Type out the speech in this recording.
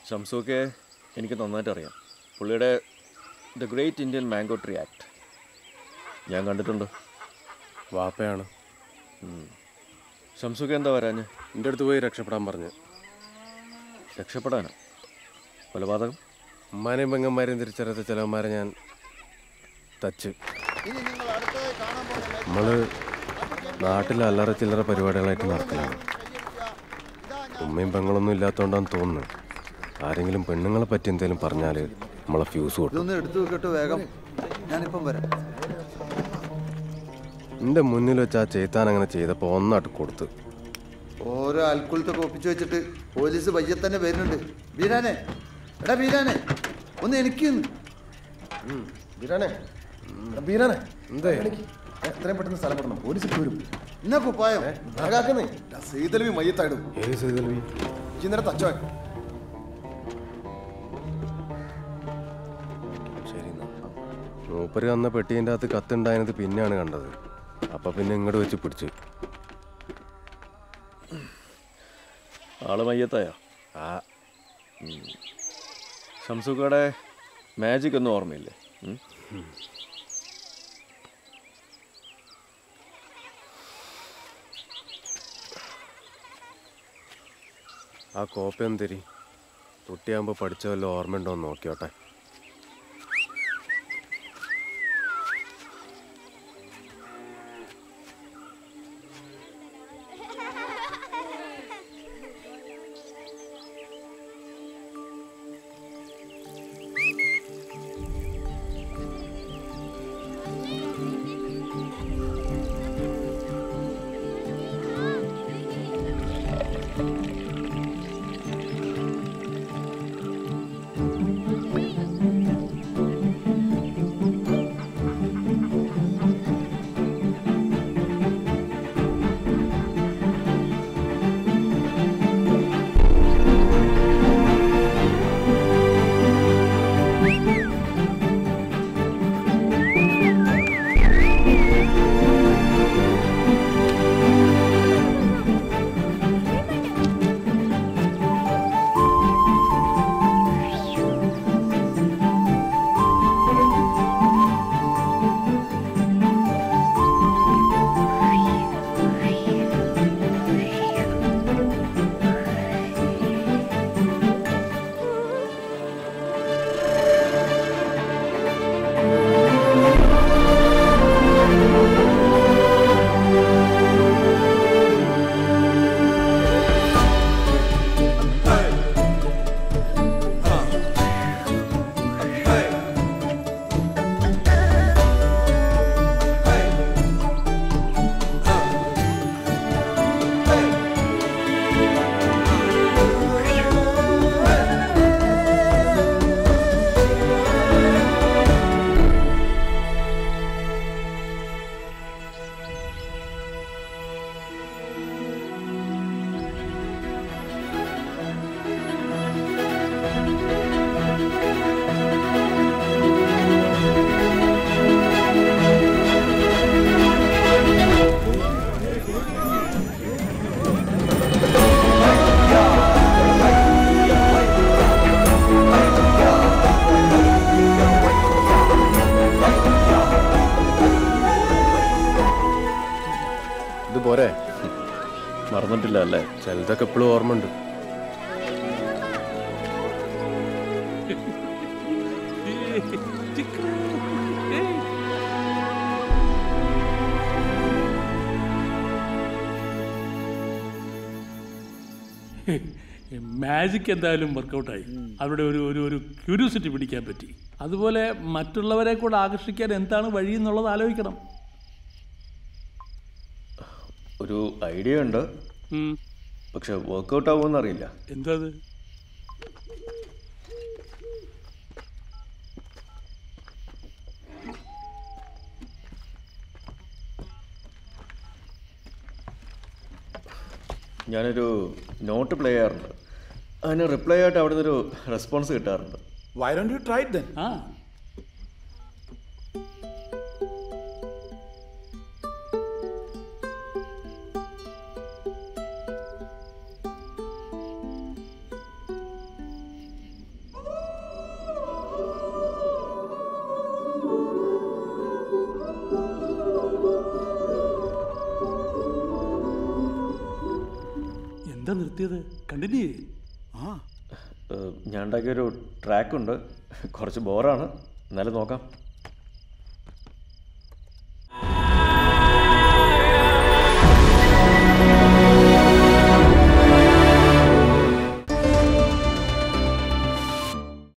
ഷംസുക്കെ എനിക്ക് നന്നായിട്ട് അറിയാം പുള്ളിയുടെ the great Indian mango tree act ഞാൻ കണ്ടിട്ടുണ്ട് വാപ്പയാണ് ഷംസുക്കെ എന്താ വരാഞ്ഞ് എൻ്റെ അടുത്ത് പോയി രക്ഷപ്പെടാൻ പറഞ്ഞു രക്ഷപ്പെടാനോ കൊലപാതകം ഉമ്മാനെയും പെങ്ങന്മാരെയും തിരിച്ചറിയാത്ത ചിലവന്മാരെ ഞാൻ തച്ച് നമ്മൾ നാട്ടിൽ അല്ലറ ചില്ലറ പരിപാടികളായിട്ട് നടക്കലാണ് ഉമ്മയും പെങ്ങളൊന്നും ഇല്ലാത്തതുകൊണ്ടാന്ന് തോന്നുന്നു ആരെങ്കിലും പെണ്ണുങ്ങളെ പറ്റി എന്തെങ്കിലും പറഞ്ഞാൽ നമ്മളെ ഫ്യൂസ് കൊടുക്കും ഇതൊന്ന് എടുത്തു വെക്കട്ടെ വേഗം ഞാനിപ്പം വരാം എൻ്റെ മുന്നിൽ വെച്ച് ആ ചെയ്ത്താൻ അങ്ങനെ ചെയ്തപ്പോൾ ഒന്നായിട്ട് കൊടുത്ത് ഓരോ അൽക്കുലത്തൊക്കെ ഒപ്പിച്ചു വെച്ചിട്ട് പോലീസ് പയ്യെ തന്നെ വരുന്നുണ്ട് ബീരാനെ എടാ ബീരാനെ ഒന്ന് എനിക്ക് ബീരാനെ ബീരാനെ എന്താ എത്രയും പെട്ടെന്ന് സ്ഥലം പെടണം പോലീസ് ഇപ്പൊ വരും എന്നാ കുപ്പായം ആകാക്കുന്നേ സീതലവി മയ്യത്തായിടും ഏത് സൈതൽവി ഇന്നലെ തച്ചോ ശരി എന്നാ. മൂപ്പര് തന്ന പെട്ടീൻ്റെ അകത്ത് കത്തുണ്ടായത് പിന്നെയാണ് കണ്ടത് അപ്പം പിന്നെ ഇങ്ങോട്ട് വെച്ച് പിടിച്ചു ആള് മയ്യത്തായോ ആ ഷംസുക്കയുടെ മാജിക് ഒന്നും ഓർമ്മയില്ലേ ഉം? ആ കോപ്പ എന്തിരി കുട്ടിയാകുമ്പോൾ പഠിച്ച വല്ല ഓർമ്മയുണ്ടോ എന്ന് നോക്കിയോട്ടെ ഇത് പോരെ മറന്നിട്ടില്ല അല്ലേ ചിലതൊക്കെ എപ്പോഴും ഓർമ്മയുണ്ട് മാജിക് എന്തായാലും വർക്കൗട്ടായി അവരുടെ ഒരു ഒരു ഒരു ക്യൂരിയോസിറ്റി പിടിക്കാൻ പറ്റി അതുപോലെ മറ്റുള്ളവരെ കൂടെ ആകർഷിക്കാൻ എന്താണ് വഴി എന്നുള്ളത് ആലോചിക്കണം ഒരു ഐഡിയ ഉണ്ട് ഉം. പക്ഷെ വർക്കൗട്ട് ആവുമെന്ന് അറിയില്ല എന്താ അത് ഞാനൊരു നോട്ട് പ്ലേ ചെയ്യാറുണ്ട് അതിന് റിപ്ലൈ ആയിട്ട് അവിടെ നിന്നൊരു റെസ്പോൺസ് കിട്ടാറുണ്ട് Why don't you try it then? ആ എന്താ നിർത്തിയത് കണ്ടിന്യൂ ചെയ്യ് ഏഹ്, ഞാൻ ഉണ്ടാക്കിയൊരു ട്രാക്കുണ്ട് കുറച്ച് ബോറാണ് എന്നാലും നോക്കാം